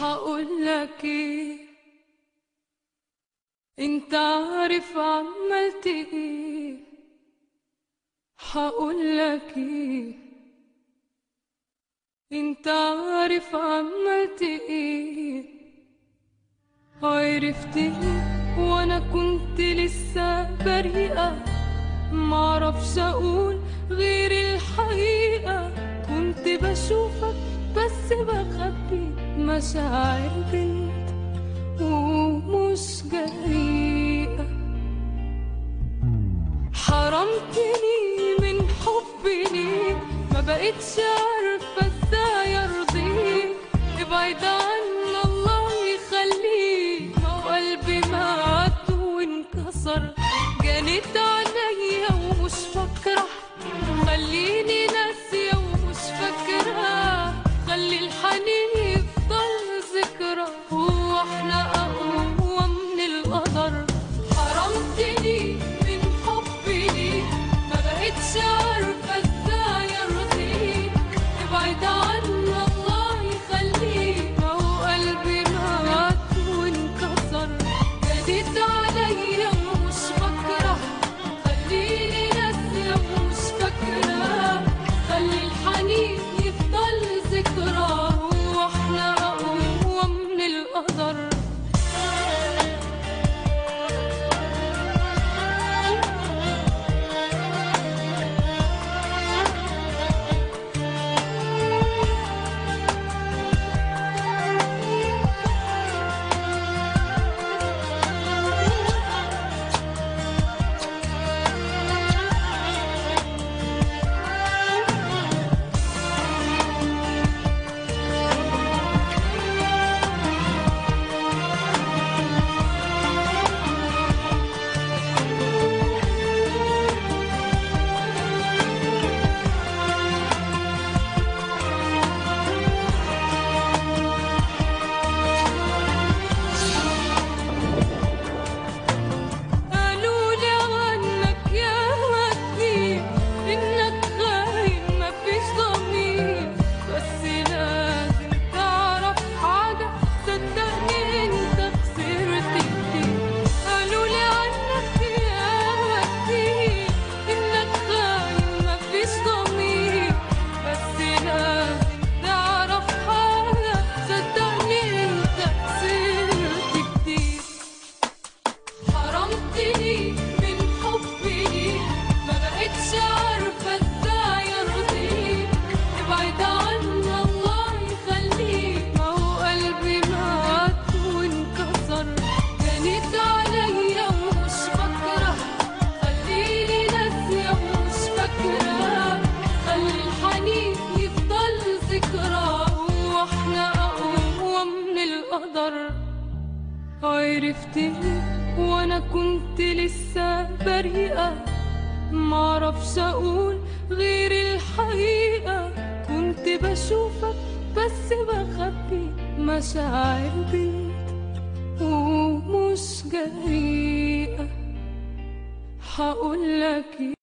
حقولك ايه انت عارف عملت ايه حقولك ايه انت عارف عملت ايه عرفتني وانا كنت لسه بريئة معرفش اقول غير الحقيقة كنت بشوفك بس بخبي مشاعر بنت ومش جريئة حرمتني من حبي ليك ما بقتش عارفة ازاي ارضيك ابعد عنا الله يخليك ما هو قلبي مات وانكسر جنيت عليا ومش فاكرة خليني ناسية ومش فاكرة خلي الحنين يفضل ذكرى هو احنا اقوى من القدر حرمتني من حبي ليك ما بقتش عارفة ازاي ارضيك ابعد عنا الله يخليك ما هو قلبي مات وانكسر جديد عليا ومش فاكرة خليني ناسية ومش فاكرة خلي الحنين يفضل ذكرى هو احنا اقوى من القدر قالوا لي عنك يا ودي انك خاين مفيش ضمير بس لازم تعرف حاجة صدقني انت خسرت كتير قالوا لي عنك يا ودي انك خاين مفيش ضمير بس لازم تعرف حاجة صدقني انت خسرت كتير حرمتني من حبي ليك ما بقتش عارفة ازاي ارضيك ابعد عنا الله يخليك ما هو قلبي مات وانكسر جنيت عليا ومش فاكرة خليني ناسية ومش فاكرة خلي الحنين يفضل ذكرى واحنا اقوى من القدر عرفتني وانا كنت لسه بريئة معرفش اقول غير الحقيقة كنت بشوفك بس بخبي مشاعر بنت ومش جريئة حقولك